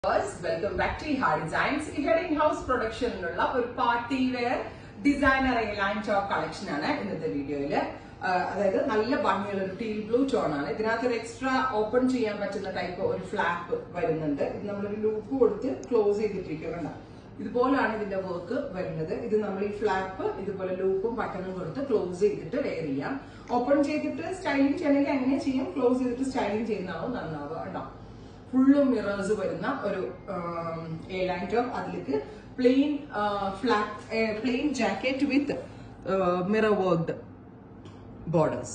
welcome back to ഹാ designs ഇവിടെ in house പ്രൊഡക്ഷനിലുള്ള ഒരു party wear designer line top collection ആണ് ഇന്നത്തെ വീഡിയോയില് അതായത് നല്ല ഭംഗിയുള്ള ഒരു ടീൽ ബ്ലൂ ടോൺ ആണ് ഇതിനകത്ത് ഒരു എക്സ്ട്രാ ഓപ്പൺ ചെയ്യാൻ പറ്റുന്ന ടൈപ്പ് ഒരു ഫ്ലാപ്പ് വരുന്നുണ്ട് ഇത് നമ്മളൊരു ലൂപ്പ് കൊടുത്ത് ക്ലോസ് ചെയ്തിട്ടിരിക്കുക കണ്ട ഇതുപോലാണ് ഇതിന്റെ വർക്ക് വരുന്നത് ഇത് നമ്മൾ ഈ ഫ്ലാപ്പ് ഇതുപോലെ ലൂപ്പും ബട്ടണും കൊടുത്ത് ക്ലോസ് ചെയ്തിട്ട് വെയർ ചെയ്യാം ഓപ്പൺ ചെയ്തിട്ട് സ്റ്റൈലിംഗ് ചെയ്യണമെങ്കിൽ അങ്ങനെ ചെയ്യാം ക്ലോസ് ചെയ്തിട്ട് സ്റ്റൈലിംഗ് ചെയ്യുന്നതാവും നന്നാവുക കേട്ടോ ഫുള്ളും മിറേഴ്സ് വരുന്ന ഒരു എ ലൈൻ ടോപ്പ് അതിലേക്ക് plain flat plain jacket with mirror worked borders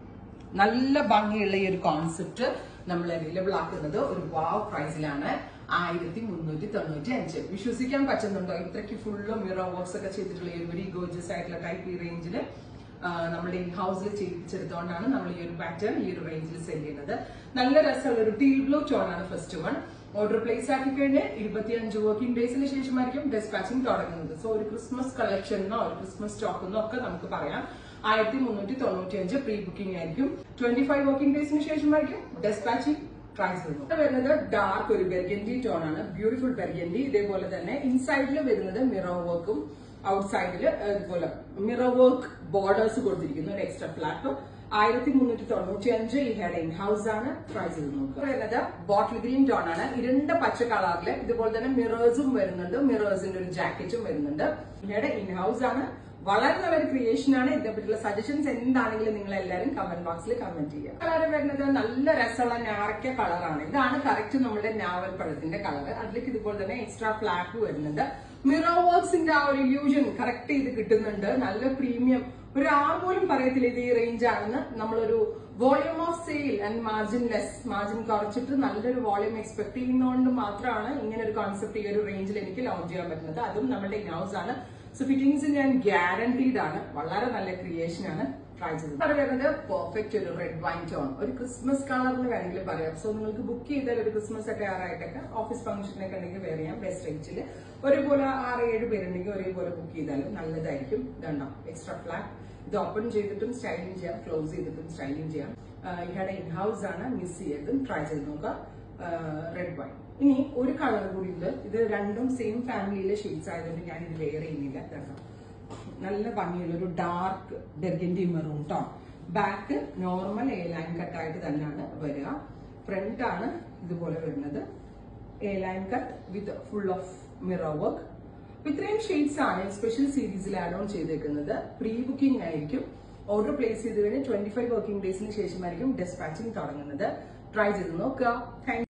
നല്ല ഭംഗിയുള്ള ഈ ഒരു കോൺസെപ്റ്റ് നമ്മൾ അവൈലബിൾ ആക്കുന്നത് ഒരു വാവ് പ്രൈസിലാണ് ആയിരത്തി മുന്നൂറ്റി തൊണ്ണൂറ്റി അഞ്ച് വിശ്വസിക്കാൻ പറ്റുന്നുണ്ടോ ഇത്രയ്ക്ക് ഫുള്ള് മിറർ വർക്ക്സ് ഒക്കെ ചെയ്തിട്ടുള്ള ഈ വെരി ഗോർജസ് ആയിട്ടുള്ള ടൈപ്പ് ഈ റേഞ്ചിൽ നമ്മുടെ ഇൻ ഹൗസിൽ ചെയ്യിപ്പിച്ചെടുത്തോണ്ടാണ് നമ്മൾ ഈ ഒരു പാറ്റേൺ ഈ ഒരു റേഞ്ചിൽ സെല് ചെയ്യുന്നത് നല്ല രസമുള്ള ഒരു ടീൽ ബ്ലൂ ടോൺ ആണ് ഫസ്റ്റ് വൺ ഓർഡർ പ്ലേസ് ആക്കി കഴിഞ്ഞ് ഇരുപത്തിയഞ്ച് വർക്കിംഗ് ഡേയ്സിന് ശേഷമായിരിക്കും ഡെസ്പാച്ചിങ് തുടങ്ങുന്നത് സോ ഒരു ക്രിസ്മസ് കളക്ഷനോ ഒരു ക്രിസ്മസ് സ്റ്റോക്കെന്നോ ഒക്കെ നമുക്ക് പറയാം ആയിരത്തി മുന്നൂറ്റി തൊണ്ണൂറ്റി അഞ്ച് പ്രീ ബുക്കിംഗ് ആയിരിക്കും ട്വന്റി ഫൈവ് വർക്കിംഗ് ഡേയ്സിന് ശേഷമായിരിക്കും ഡെസ്പാച്ചിങ് പ്രൈസ് വരുന്നത് വരുന്നത് ഡാർക്ക് ഒരു ബെർഗൻഡി ടോൺ ആണ് ബ്യൂട്ടിഫുൾ ബെർഗൻഡി ഇതേപോലെ തന്നെ ഇൻസൈഡിൽ വരുന്നത് മിറർ വർക്കും ഔട്ട്സൈഡിൽ ഇതുപോലെ മിറർ വർക്ക് ബോർഡേഴ്സ് കൊടുത്തിരിക്കുന്നു ഒരു എക്സ്ട്രാ ഫ്ലാറ്റും ആയിരത്തി മുന്നൂറ്റി തൊണ്ണൂറ്റി അഞ്ച് ഈ ഹെഡ് ഇൻ ഹൗസ് ആണ് പ്രൈസ് ചെയ്ത് നോക്കുക വരുന്നത് ബോട്ടിൽ ഗ്രീൻ ടോൺ ആണ് ഇരുണ്ട പച്ച കളറില് ഇതുപോലെ തന്നെ മിറേഴ്സും വരുന്നുണ്ട് മിറേഴ്സിന്റെ ഒരു ജാക്കറ്റും വരുന്നുണ്ട് ഹെഡ് ഇൻ ഹൗസ് ആണ് വളരെ നല്ലൊരു ക്രിയേഷൻ ആണ് ഇതിനെ പറ്റിയുള്ള സജഷൻസ് എന്താണെങ്കിലും നിങ്ങൾ എല്ലാവരും കമന്റ് ബോക്സിൽ കമന്റ് ചെയ്യുക കളർ വരുന്നത് നല്ല രസമുള്ള ഞാറക്ക കളറാണ് ഇതാണ് കറക്റ്റ് നമ്മുടെ നാവൽ പഴത്തിന്റെ കളർ അതിലേക്ക് ഇതുപോലെ തന്നെ എക്സ്ട്രാ ഫ്ലാപ്പ് വരുന്നുണ്ട് മിറോ വർക്സിന്റെ ആ ഒരു ഇല്യൂഷൻ കറക്റ്റ് ചെയ്ത് കിട്ടുന്നുണ്ട് നല്ല പ്രീമിയം ഒരു ആൾ പോലും പറയത്തില്ല ഇത് ഈ റേഞ്ച് ആണെന്ന് നമ്മളൊരു volume of sale and margin less margin കുറച്ചിട്ട് നല്ലൊരു വോളിയം എക്സ്പെക്ട് ചെയ്യുന്നതുകൊണ്ട് മാത്രമാണ് ഇങ്ങനെ ഒരു കോൺസെപ്റ്റ് ഈ ഒരു റേഞ്ചിൽ എനിക്ക് ലോഞ്ച് ചെയ്യാൻ പറ്റുന്നത് അതും നമ്മുടെ ഇൻഹൗസ് ആണ് സോ ഫിറ്റിംഗ്സ് ഞാൻ ഗ്യാരണ്ടീഡ് ആണ് വളരെ നല്ല ക്രിയേഷൻ ആണ് ട്രൈ ചെയ്തത് അത് വരുന്നത് പെർഫെക്റ്റ് ഒരു റെഡ് വൈൻ ടോൺ ഒരു ക്രിസ്മസ് കളറിന് വേണമെങ്കിൽ പറയാം സോ നിങ്ങൾക്ക് ബുക്ക് ചെയ്താൽ ഒരു ക്രിസ്മസ് ഒക്കെ ആറായിട്ടൊക്കെ ഓഫീസ് ഫംഗ്ഷനൊക്കെ ഉണ്ടെങ്കിൽ വെയർ ചെയ്യാം ബെസ്റ്റ് റേഞ്ചിൽ ഒരേപോലെ ആറ് ഏഴ് പേരുണ്ടെങ്കിൽ ഒരേപോലെ ബുക്ക് ചെയ്താലും നല്ലതായിരിക്കും ഇതുണ്ടോ എക്സ്ട്രാ ഫ്ലാറ്റ് ഇത് ഓപ്പൺ ചെയ്തിട്ടും സ്റ്റൈലിംഗ് ചെയ്യാം ക്ലോസ് ചെയ്തിട്ടും സ്റ്റൈലിംഗ് ചെയ്യാം ഇവിടെ ഇൻ ഹൗസ് ആണ് മിസ് ചെയ്തതും ട്രൈ ചെയ്ത് നോക്കുക റെഡ് വൈൻ ഇനി ഒരു കളർ കൂടി ഉണ്ട് ഇത് രണ്ടും സെയിം ഫാമിലിയിലെ ഷെയ്ഡ്സ് ആയതുകൊണ്ട് ഞാൻ ഇത് വെയർ ചെയ്യുന്നില്ല കേട്ടോ നല്ല ഭംഗിയുള്ള ഒരു dark burgundy maroon tone back normal A line കട്ടായിട്ട് തന്നെയാണ് വരിക ഫ്രണ്ട് ആണ് ഇതുപോലെ വരുന്നത് A line cut with full of mirror work ഇത്രയും ഷെയ്ഡ്സ് ആണ് സ്പെഷ്യൽ സീരീസിൽ ആഡ് ഓൺ ചെയ്തേക്കുന്നത് പ്രീ ബുക്കിംഗ് ആയിരിക്കും ഓർഡർ പ്ലേസ് ചെയ്ത് കഴിഞ്ഞ് ട്വന്റി ഫൈവ് വർക്കിംഗ് ഡേയ്സിന് ശേഷമായിരിക്കും ഡെസ്പാച്ചിങ് തുടങ്ങുന്നത് ട്രൈ ചെയ്ത് നോക്കുക താങ്ക്